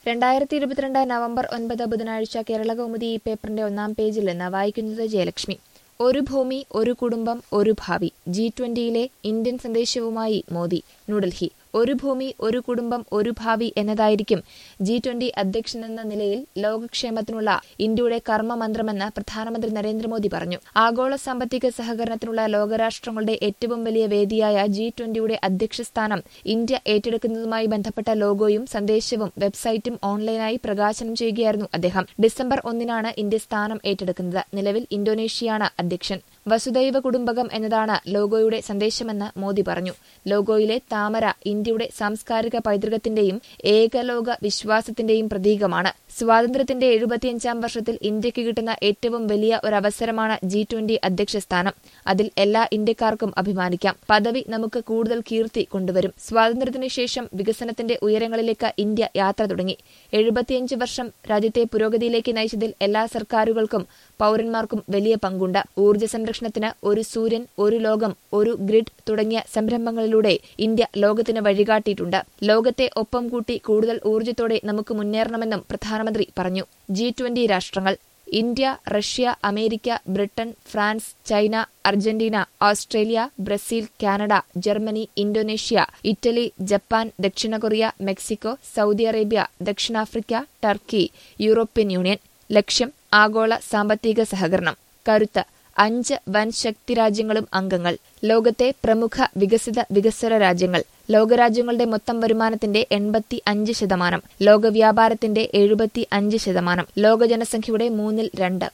രണ്ടായിരത്തി ഇരുപത്തിരണ്ട് നവംബർ ഒൻപത് ബുധനാഴ്ച കേരള കൗമുദി ഈ പേപ്പറിന്റെ ഒന്നാം പേജിൽ നിന്ന് വായിക്കുന്നത് ജയലക്ഷ്മി ഒരു ഭൂമി ഒരു കുടുംബം ഒരു ഭാവി ജി ട്വന്റിയിലെ ഇന്ത്യൻ സന്ദേശവുമായി മോദി ന്യൂഡൽഹി ഒരു ഭൂമി ഒരു കുടുംബം ഒരു ഭാവി എന്നതായിരിക്കും ജി ട്വന്റി അധ്യക്ഷനെന്ന നിലയിൽ ലോകക്ഷേമത്തിനുള്ള ഇന്ത്യയുടെ കർമ്മമന്ത്രമെന്ന് പ്രധാനമന്ത്രി നരേന്ദ്രമോദി പറഞ്ഞു ആഗോള സാമ്പത്തിക സഹകരണത്തിനുള്ള ലോകരാഷ്ട്രങ്ങളുടെ ഏറ്റവും വലിയ വേദിയായ ജി ട്വന്റിയുടെ അധ്യക്ഷസ്ഥാനം ഇന്ത്യ ഏറ്റെടുക്കുന്നതുമായി ബന്ധപ്പെട്ട ലോഗോയും സന്ദേശവും വെബ്സൈറ്റും ഓൺലൈനായി പ്രകാശനം ചെയ്യുകയായിരുന്നു അദ്ദേഹം ഡിസംബർ ഒന്നിനാണ് ഇന്ത്യ സ്ഥാനം ഏറ്റെടുക്കുന്നത് നിലവിൽ ഇന്തോനേഷ്യയാണ് അധ്യക്ഷൻ വസുദൈവ കുടുംബകം എന്നതാണ് ലോഗോയുടെ സന്ദേശമെന്ന് മോദി പറഞ്ഞു ലോഗോയിലെ താമര ഇന്ത്യയുടെ സാംസ്കാരിക പൈതൃകത്തിന്റെയും ഏകലോക വിശ്വാസത്തിന്റെയും പ്രതീകമാണ് സ്വാതന്ത്ര്യത്തിന്റെ എഴുപത്തിയഞ്ചാം വർഷത്തിൽ ഇന്ത്യക്ക് കിട്ടുന്ന ഏറ്റവും വലിയ ഒരവസരമാണ് ജി ട്വന്റി അധ്യക്ഷ സ്ഥാനം അതിൽ എല്ലാ ഇന്ത്യക്കാർക്കും അഭിമാനിക്കാം പദവി നമുക്ക് കൂടുതൽ കീർത്തി കൊണ്ടുവരും സ്വാതന്ത്ര്യത്തിനു ശേഷം വികസനത്തിന്റെ ഉയരങ്ങളിലേക്ക് ഇന്ത്യ യാത്ര തുടങ്ങി എഴുപത്തിയഞ്ച് വർഷം രാജ്യത്തെ പുരോഗതിയിലേക്ക് നയിച്ചതിൽ എല്ലാ സർക്കാരുകൾക്കും പൌരന്മാർക്കും വലിയ പങ്കുണ്ട് ഊർജ്ജ സംരക്ഷണത്തിന് ഒരു സൂര്യൻ ഒരു ലോകം ഒരു ഗ്രിഡ് തുടങ്ങിയ സംരംഭങ്ങളിലൂടെ ഇന്ത്യ ലോകത്തിന് വഴികാട്ടിയിട്ടുണ്ട് ലോകത്തെ ഒപ്പം കൂട്ടി കൂടുതൽ ഊർജ്ജത്തോടെ നമുക്ക് മുന്നേറണമെന്നും പ്രധാനമന്ത്രി പറഞ്ഞു ജി ട്വന്റി രാഷ്ട്രങ്ങൾ India Russia America Britain France China Argentina Australia Brazil Canada Germany Indonesia Italy Japan ദക്ഷിണ കൊറിയ മെക്സിക്കോ സൗദി അറേബ്യ ദക്ഷിണാഫ്രിക്ക ടർക്കി യൂറോപ്യൻ യൂണിയൻ ലക്ഷ്യം ആഗോള സാമ്പത്തിക സഹകരണം കരുത്ത് അഞ്ച് വൻ ശക്തി രാജ്യങ്ങളും അംഗങ്ങൾ ലോകത്തെ പ്രമുഖ വികസിത വികസ്വര രാജ്യങ്ങൾ ലോകരാജ്യങ്ങളുടെ മൊത്തം വരുമാനത്തിന്റെ എൺപത്തി അഞ്ച് ശതമാനം ലോക വ്യാപാരത്തിന്റെ എഴുപത്തി അഞ്ച് ശതമാനം ലോക ജനസംഖ്യയുടെ മൂന്നിൽ രണ്ട്